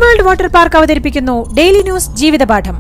world water park അവതരിപ്പിക്കുന്നു daily news ജീവിതപാഠം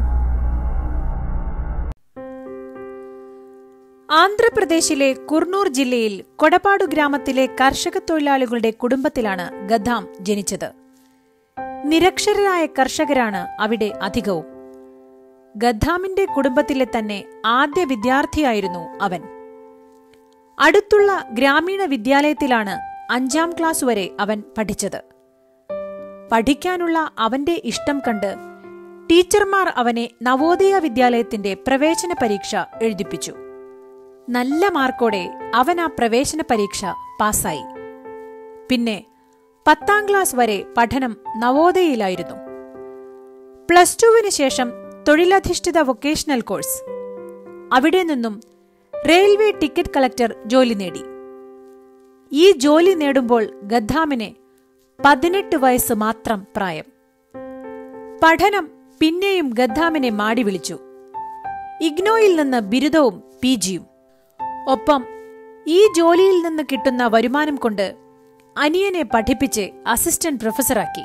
ആന്ധ്രാപ്രദേശിലെ കുർണൂർ ജില്ലയിൽ കൊടപാടു ഗ്രാമത്തിലെ കർഷക തൊഴിലാളികളുടെ കുടുംബത്തിലാണ് ഗദ്ദാം ജനിച്ചത് നിരക്ഷരരായ കർഷകരാണ് അവിടെ അധികവും ഗദ്ദാമിന്റെ കുടുംബത്തിലെ തന്നെ ആദ്യ വിദ്യാർത്ഥിയായിരുന്നു അവൻ അടുത്തുള്ള ഗ്രാമീണ വിദ്യാലയത്തിലാണ് അഞ്ചാം ക്ലാസ് വരെ അവൻ പഠിച്ചത് പഠിക്കാനുള്ള അവന്റെ ഇഷ്ടം കണ്ട് ടീച്ചർമാർ അവനെ നവോദയ വിദ്യാലയത്തിന്റെ പ്രവേശന പരീക്ഷ എഴുതിപ്പിച്ചു നല്ല മാർക്കോടെ അവൻ ആ പ്രവേശന പരീക്ഷ പാസ്സായി പിന്നെ പത്താം ക്ലാസ് വരെ പഠനം നവോദയയിലായിരുന്നു പ്ലസ് ടുവിന് ശേഷം തൊഴിലധിഷ്ഠിത വൊക്കേഷണൽ കോഴ്സ് അവിടെ നിന്നും റെയിൽവേ ടിക്കറ്റ് കളക്ടർ ജോലി നേടി ഈ ജോലി നേടുമ്പോൾ ഗദ്ദാമിന് പതിനെട്ട് വയസ്സ് മാത്രം പ്രായം പഠനം പിന്നെയും ഗദ്ദാമിനെ മാടി വിളിച്ചു ഇഗ്നോയിൽ നിന്ന് ബിരുദവും പി ജിയും ഒപ്പം ഈ ജോലിയിൽ നിന്ന് കിട്ടുന്ന വരുമാനം കൊണ്ട് അനിയനെ പഠിപ്പിച്ച് അസിസ്റ്റന്റ് പ്രൊഫസറാക്കി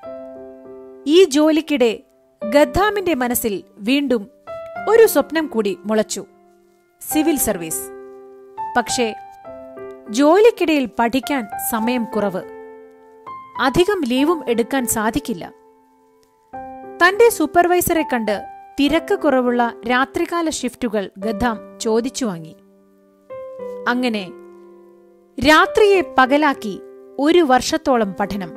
ഈ ജോലിക്കിടെ ഗദ്ദാമിന്റെ മനസ്സിൽ വീണ്ടും ഒരു സ്വപ്നം കൂടി മുളച്ചു സിവിൽ സർവീസ് പക്ഷേ ജോലിക്കിടയിൽ പഠിക്കാൻ സമയം കുറവ് അധികം ലീവും എടുക്കാൻ സാധിക്കില്ല തന്റെ സൂപ്പർവൈസറെ കണ്ട് തിരക്ക് കുറവുള്ള രാത്രികാല ഷിഫ്റ്റുകൾ ഗദ്ദാം ചോദിച്ചു വാങ്ങി അങ്ങനെ രാത്രിയെ പകലാക്കി ഒരു വർഷത്തോളം പഠനം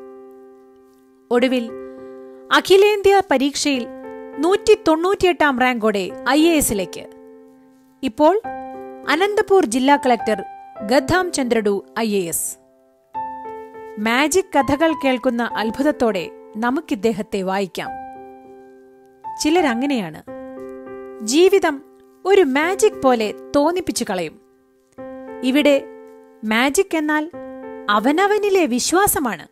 ഒടുവിൽ അഖിലേന്ത്യാ പരീക്ഷയിൽ നൂറ്റി തൊണ്ണൂറ്റിയെട്ടാം റാങ്കോടെ ഐ എ എസിലേക്ക് ഇപ്പോൾ അനന്തപൂർ ജില്ലാ collector Gaddam Chandrudu I A S magic കഥകൾ കേൾക്കുന്ന അത്ഭുതത്തോടെ നമുക്കിദ്ദേഹത്തെ വായിക്കാം ചിലരങ്ങനെയാണ് ജീവിതം ഒരു മാജിക് പോലെ തോന്നിപ്പിച്ചു കളയും ഇവിടെ മാജിക് എന്നാൽ അവനവനിലെ വിശ്വാസമാണ്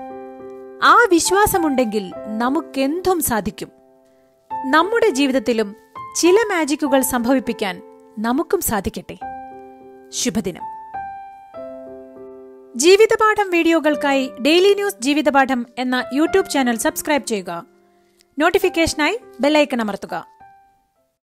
ആ വിശ്വാസമുണ്ടെങ്കിൽ നമുക്കെന്തും സാധിക്കും നമ്മുടെ ജീവിതത്തിലും ചില മാജിക്കുകൾ സംഭവിപ്പിക്കാൻ നമുക്കും സാധിക്കട്ടെ ശുഭദിനം ജീവിതപാഠം വീഡിയോകൾക്കായി ഡെയിലി ന്യൂസ് ജീവിതപാഠം എന്ന യൂട്യൂബ് ചാനൽ സബ്സ്ക്രൈബ് ചെയ്യുക നോട്ടിഫിക്കേഷനായി ബെല്ലൈക്കൺ അമർത്തുക